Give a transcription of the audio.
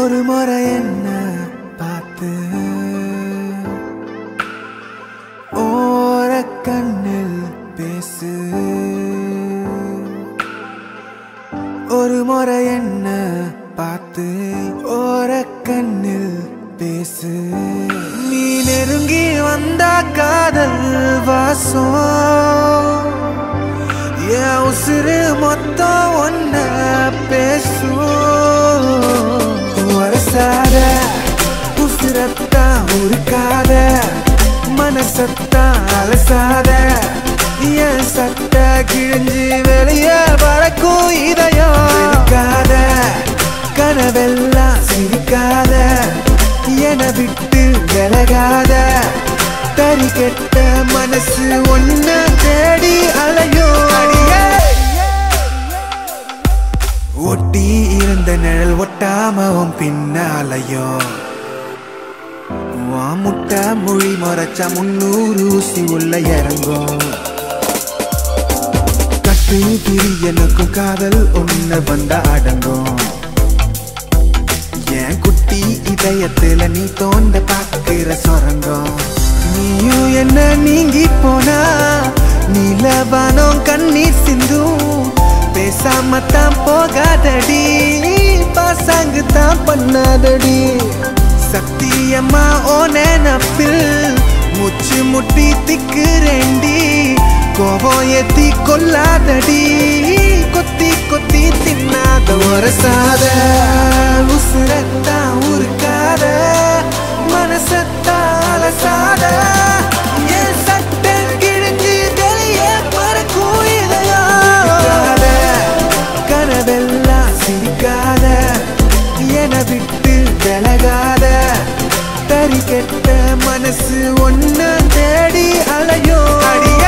ஒரு முறை என்ன பார்த்து ஓர கண்ணில் பேசு ஒரு முறை என்ன பார்த்து ஓர கண்ணில் பேசு நீ நெருங்கி வந்த காதல் வாசம் என் உசுறு மொத்தம் ஒன்ன பேசும் வரசாத உசுரத்தான் உருக்காத மனசத்தான் அலசாத என் சட்ட கிழிஞ்சு வெளியே பறக்கும் இதயம் இருக்காத கனவெல்லாம் சிரிக்காத என விட்டு விலகாத தறி கெட்ட மனசு ஒன்ன தேடி அலையும் அடியே ஒட்டி இருந்த நிழல் ஒட்டாம உன் பின்னாலையும் உன் முட்டை மொழி மறைச்சா முன்னூறு ஊசி உள்ள இறங்கும் கட்டு பிரியனுக்கும் காதல் ஒண்ணு வந்தா அடங்கும் என் குட்டி இதயத்துல நீ தோண்ட பாக்குற சொரங்கம் நீயும் என்ன நீங்கி போனா நீலவானம் கண்ணீர் சிந்தும் பேசாம தான் போகாதடி பாசாங்கு தான் பண்ணாதடி சத்தியம்மா ஓ நினப்பில் முச்சு முட்டி திக்குறேண்டி கோபம் ஏத்தி கொல்லாதடி கொத்தி கொத்தி தின்னாத வரசாத உசுரத்தான் உருக்காத மனசத்தான் அலசாத என் சட்டை கிழிஞ்சு வெளியே பறக்கும் இதயம் கனவெல்லாம் சிரிக்காத என விட்டு விலகாத தறி கெட்ட மனசு ஒன்ன தேடி அலையும் அடிய